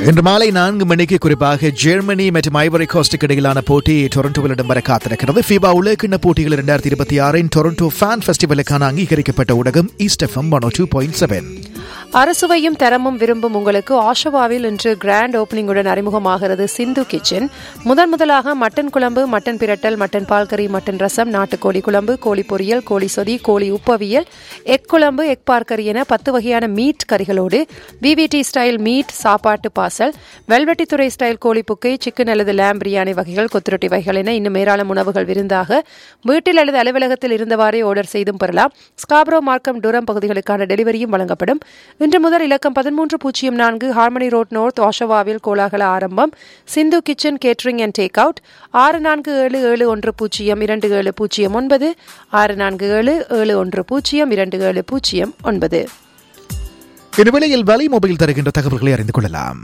இன்று மாலை நான்கு மணிக்கு குறிப்பாக ஜெர்மனி மற்றும் ஐவரி கோஸ்டுக்கு இடையிலான போட்டி டொரண்டோவில் இடம்பெற காத்திருக்கிறது FIBA உலகிண்ண போட்டிகள் இரண்டாயிரத்தி இருபத்தி ஆறின் டொரண்டோ ஃபேன் ஃபெஸ்டிவலுக்கான அங்கீகரிக்கப்பட்ட ஊடகம் east FM one two point seven அறுசுவையும் தரமும் விரும்பும் உங்களுக்கு ஆஷவாவில் இன்று கிராண்ட் ஓப்பனிங்குடன் அறிமுகமாகிறது சிந்து கிச்சன் முதன் முதலாக மட்டன் குழம்பு மட்டன் பிரட்டல் மட்டன் பால்கறி மட்டன் ரசம் நாட்டுக்கோழி குழம்பு கோழி பொரியல் கோழி சொதி கோழி உப்பவியல் எக் குழம்பு எக் பார்க்கறி என பத்து வகையான மீட் கறிகளோடு விவிடி ஸ்டைல் மீட் சாப்பாட்டு பாசல் வெல்வெட்டித்துறை ஸ்டைல் கோழி புக்கை சிக்கன் அல்லது லேம் பிரியாணி வகைகள் கொத்துரொட்டி வகைகள் என இன்னும் ஏராளம் உணவுகள் விருந்தாக வீட்டில் அல்லது அலுவலகத்தில் இருந்தவாறே ஆர்டர் செய்தும் பெறலாம் ஸ்காப்ரோ மார்க்கம் டூரம் பகுதிகளுக்கான டெலிவரியும் வழங்கப்படும் இன்று முதல் இலக்கம் பதிமூன்று பூஜ்ஜியம் நான்கு ஹார்மனி ரோட் நோர்த் ஓஷவாவில் கோலாகல ஆரம்பம் Sindhu kitchen catering and take out ஆறு நான்கு ஏழு ஏழு ஒன்று பூஜ்ஜியம் இரண்டு ஏழு பூஜ்ஜியம் ஒன்பது ஆறு நான்கு ஏழு ஏழு ஒன்று பூஜ்ஜியம் இரண்டு ஏழு பூஜ்ஜியம் ஒன்பது இந்நிலையில் வலை மொபைல் தருகின்ற தகவல்களை அறிந்து கொள்ளலாம்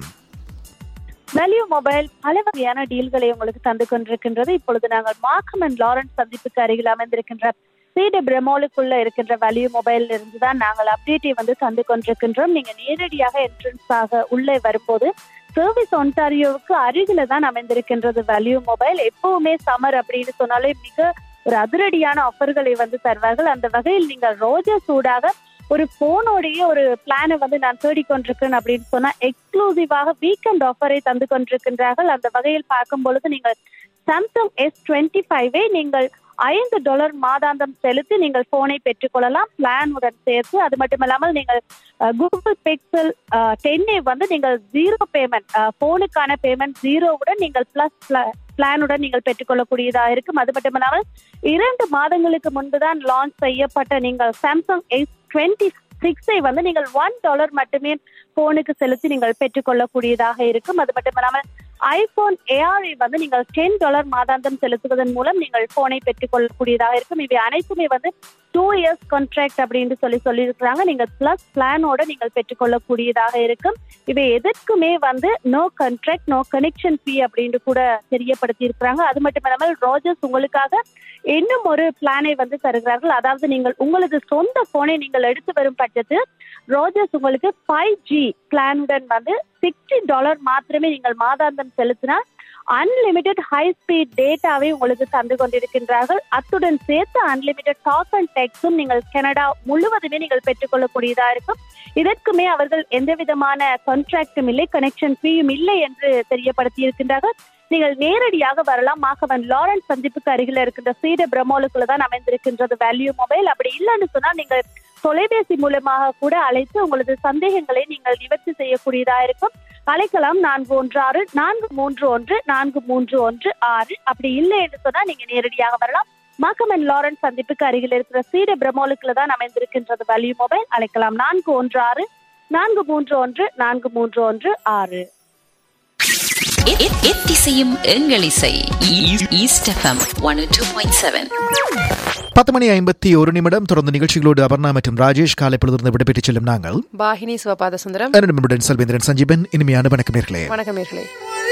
வேல்யூ மொபைல் பல வகையான டீல்களை உங்களுக்கு தந்து கொண்டிருக்கின்றது இப்பொழுது நாங்கள் மார்க்கம் அண்ட் லாரன்ஸ் சந்திப்புக்கு அருகில் அமைந்திருக்கின்ற சீடு பிரமோலுக்குள்ள இருக்கின்ற வேல்யூ மொபைல் இருந்து தான் நாங்கள் அப்டேட்டை வந்து தந்து கொண்டிருக்கின்றோம் நீங்க நேரடியாக என்ட்ரன்ஸ் ஆக உள்ளே வரும்போது சர்வீஸ் ஒன்டாரியோவுக்கு அருகில தான் அமைந்திருக்கின்றது வேல்யூ மொபைல் எப்பவுமே சம்மர் அப்படின்னு சொன்னாலே மிக ஒரு அதிரடியான ஆஃபர்களை வந்து தருவார்கள் அந்த வகையில் நீங்கள் ரோஜா சூடாக ஒரு போனோடைய ஒரு பிளானை வந்து நான் தேடிக்கொண்டிருக்கேன் அப்படின்னு சொன்னா எக்ஸ்க்ளூசிவாக வீக்கெண்ட் ஆஃபரை தந்து கொண்டிருக்கின்றார்கள் அந்த வகையில் பார்க்கும் பொழுது நீங்கள் சாம்சங் எஸ் டுவெண்ட்டி ஃபைவை நீங்கள் ஐந்து டாலர் மாதாந்தம் செலுத்தி நீங்கள் போனை பெற்றுக்கொள்ளலாம் பிளானுடன் சேர்த்து அது மட்டுமல்லாமல் நீங்கள் கூகுள் பிக்சல் டென்னை வந்து நீங்கள் ஜீரோ பேமெண்ட் போனுக்கான பேமெண்ட் ஜீரோவுடன் நீங்கள் பிளஸ் பிளானுடன் நீங்கள் பெற்றுக்கொள்ளக்கூடியதாக இருக்கும் அது மட்டுமல்லாமல் இரண்டு மாதங்களுக்கு முன்புதான் லான்ச் செய்யப்பட்ட நீங்கள் சாம்சங் எஸ் டுவெண்ட்டி சிக்ஸை வந்து நீங்கள் ஒன் டாலர் மட்டுமே போனுக்கு செலுத்தி நீங்கள் பெற்றுக்கொள்ளக்கூடியதாக இருக்கும் அது மட்டுமல்லாமல் ஐபோன் ஏஆரை வந்து நீங்கள் டென் டாலர் மாதாந்தம் செலுத்துவதன் மூலம் நீங்கள் போனை பெற்றுக்கொள்ளக்கூடியதாக இருக்கும் இவை அனைத்துமே வந்து டூ இயர்ஸ் கான்ட்ராக்ட் அப்படின்னு சொல்லி சொல்லியிருக்கிறாங்க நீங்கள் பிளஸ் பிளானோட நீங்கள் பெற்றுக்கொள்ளக்கூடியதாக இருக்கும் இவை எதற்குமே வந்து no contract no connection fee அப்படின்னு கூட தெரியப்படுத்தி இருக்கிறாங்க அது மட்டும் இல்லாமல் ரோஜர்ஸ் உங்களுக்காக இன்னும் ஒரு பிளானை வந்து தருகிறார்கள் அதாவது நீங்கள் உங்களது சொந்த போனை நீங்கள் எடுத்து வரும் பட்சத்தில் ரோஜர்ஸ் உங்களுக்கு ஃபைவ் ஜி பிளானுடன் வந்து சிக்ஸ்டி டாலர் மாத்திரமே நீங்கள் மாதாந்தம் செலுத்தினால் அன்லிமிட்டெட் ஹை ஸ்பீட் டேட்டாவை உங்களுக்கு தந்து கொண்டிருக்கின்றார்கள் அத்துடன் சேர்த்து அன்லிமிட்டெட் டாக் அண்ட் டெக்ஸும் நீங்கள் கனடா முழுவதுமே நீங்கள் பெற்றுக்கொள்ளக்கூடியதா இருக்கும் இதற்குமே அவர்கள் எந்த விதமான கான்ட்ராக்டும் இல்லை கனெக்ஷன் ஃபீயும் இல்லை என்று தெரியப்படுத்தி இருக்கின்றார்கள் நீங்கள் நேரடியாக வரலாம் மாகவன் லாரன்ஸ் சந்திப்புக்கு அருகில் இருக்கின்ற சீட பிரமோலுக்குள்ள தான் அமைந்திருக்கின்றது வேல்யூ மொபைல் அப்படி இல்லைன்னு சொன்னா நீங்கள் தொலைபேசி மூலமாக கூட அழைத்து உங்களது சந்தேகங்களை நீங்கள் நிவர்த்தி செய்யக்கூடியதா இருக்கும் அழைக்கலாம் நான்கு ஒன்று ஆறு நான்கு மூன்று ஒன்று நான்கு மூன்று ஒன்று ஆறு அப்படி இல்லை என்று சொன்னா நீங்க நேரடியாக வரலாம் மாக்கமன் லாரன்ஸ் சந்திப்புக்கு அருகில் இருக்கிற சீட பிரமோலுக்குள்ள தான் அமைந்திருக்கின்றது வேல்யூ மொபைல் அழைக்கலாம் நான்கு ஒன்று ஆறு நான்கு மூன்று ஒன்று நான்கு மூன்று ஒன்று ஆறு எத்திசையும் எங்கள் இசை east FM one two point seven பத்து மணி ஐம்பத்தி ஒரு நிமிடம் தொடர்ந்து நிகழ்ச்சிகளோடு அபர்ணா மற்றும் ராஜேஷ் காலை பொழுதிருந்து விடைபெற்றுச் செல்லும் நாங்கள் பாகினி சிவபாத சுந்தரம் நிமிடம் செல்வேந்திரன் சஞ்சீபன் இனிமையான வணக்கம் நேர்களே வணக்கம் நேர்களே